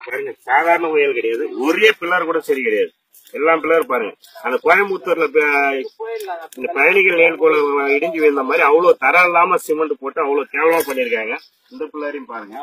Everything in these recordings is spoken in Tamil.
பாருங்க சாதாரண புயல் கிடையாது ஒரே பில்லர் கூட சரி கிடையாது எல்லா பில்லர் பாருங்க அந்த கோயம்புத்தூர்ல ப- இந்த பயணிகள் நேர்கோள இடிஞ்சு விழுந்த மாதிரி அவ்வளவு தரம் இல்லாம சிமெண்ட் போட்டு அவ்வளவு கேவலமா பண்ணிருக்காங்க இந்த பில்லரையும் பாருங்க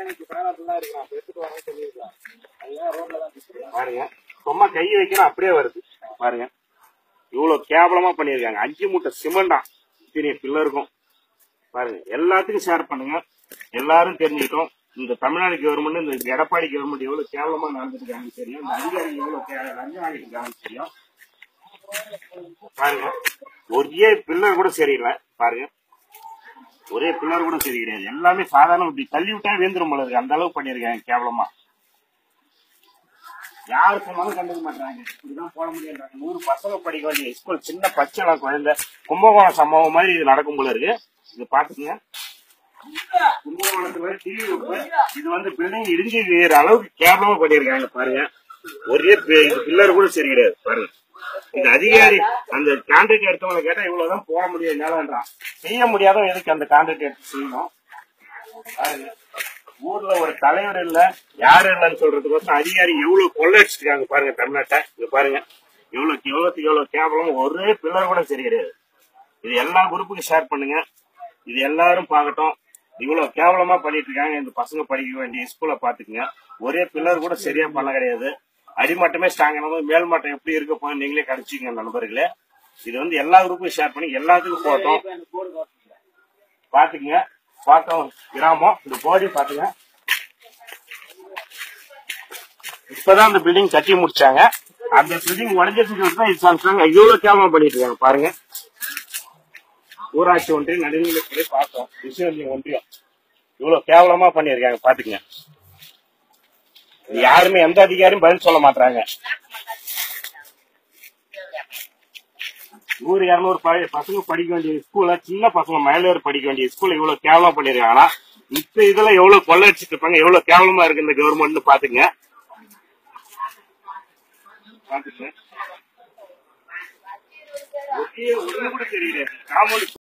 பாருங்க சும்மா கை வைக்கிறோம் அப்படியே வருது பாருங்க இவ்வளவு கேவலமா பண்ணிருக்காங்க அஞ்சு மூட்டை சிமெண்டா இத்தனை பில்லருக்கும் பாருங்க எல்லாத்துக்கும் ஷேர் பண்ணுங்க எல்லாரும் தெரிஞ்சுக்கிட்டோம் இந்த தமிழ்நாடு கவர்மெண்ட் இந்த எடப்பாடி கவர்மெண்ட் எவ்வளவு கேவலமா நடந்துருக்காங்க தெரியும் இந்த அதிகாரிகள் எவ்வளவு கே- லஞ்சம் வாங்கிட்டு தெரியும் பாருங்க ஒரே பில்லர் கூட சரியில்லை பாருங்க ஒரே பில்லர் கூட சரி கிடையாது எல்லாமே சாதாரண இப்படி தள்ளி விட்டா வேந்துரும் போல இருக்கு அந்த அளவுக்கு பண்ணிருக்காங்க கேவலமா யாரு சொன்னாலும் கண்டுக்க மாட்டாங்க இப்படிதான் போட முடியாது நூறு பசங்க படிக்க வேண்டிய ஸ்கூல் சின்ன பச்சை குழந்தை கும்பகோணம் சம்பவம் மாதிரி இது நடக்கும் போல இருக்கு இது பாத்துக்கங்க கும்பகோணத்துல டிவி இது வந்து பில்டிங் இடிஞ்சு வேற அளவுக்கு கேவலமா பண்ணிருக்காங்க பாருங்க ஒரே பில்லர் கூட சரி கிடையாது பாருங்க இந்த அதிகாரி அந்த கான்ட்ராக்ட் எடுத்தவங்களை கேட்டா இவ்வளவுதான் போட முடியாது நிலம்ன்றான் செய்ய முடியாத எதுக்கு அந்த கான்ட்ராக்ட் எடுத்து செய்யணும் பாருங்க ஊர்ல ஒரு தலைவர் இல்ல யாரும் இல்லைன்னு சொல்றதுக்கோசம் அதிகாரி எவ்வளவு கொள்ளடிச்சிருக்காங்க பாருங்க தமிழ்நாட்டை இங்க பாருங்க எவ்வளவு எவ்வளவுக்கு எவ்வளவு கேவலம் ஒரே பில்லர் கூட சரி கிடையாது இது எல்லா குரூப்புக்கும் ஷேர் பண்ணுங்க இது எல்லாரும் பார்க்கட்டும் இவ்வளவு கேவலமா பண்ணிட்டு இருக்காங்க இந்த பசங்க படிக்க வேண்டிய ஸ்கூலை பாத்துக்குங்க ஒரே பில்லர் கூட சரியா பண்ண கிடையாது அடிமட்டமே ஸ்ட்ராங் ஆனதும் மேல் மட்டம் எப்படி இருக்க போகுது நீங்களே கடிச்சிங்க நண்பர்களே இது வந்து எல்லா குரூப்புக்கும் ஷேர் பண்ணி எல்லாத்துக்கும் போட்டோம் பாத்துக்குங்க பார்த்தோம் கிராமம் இந்த போடி பாத்துங்க இப்பதான் அந்த பில்டிங் கட்டி முடிச்சாங்க அந்த பில்டிங் உடஞ்சதுக்கு தான் இது சாமிச்சாங்க இவ்வளவு கேவலம் பண்ணிட்டு இருக்காங்க பாருங்க ஊராட்சி ஒன்றியம் நடுநிலைத்துறை பார்த்தோம் விஷயம் ஒன்றியம் இவ்வளவு கேவலமா பண்ணிருக்காங்க பாத்துக்கங்க இது யாருமே எந்த அதிகாரியும் பதில் சொல்ல மாட்டாங்க நூறு இருநூறு ப- பசங்க படிக்க வேண்டிய ஸ்கூல்ல சின்ன பசங்க மயிலார் படிக்க வேண்டிய ஸ்கூல்ல இவ்வளவு கேவலமா பண்ணிருக்காங்கன்னா இப்ப இதுல எவ்வளவு கொள்ளடிச்சிட்டு இருப்பாங்க எவ்வளவு கேவலமா இருக்கு இந்த கவர்மெண்ட் பாத்துங்க பாத்துங்க ஒரே ஒண்ணு கூட தெரியல காமௌண்ட்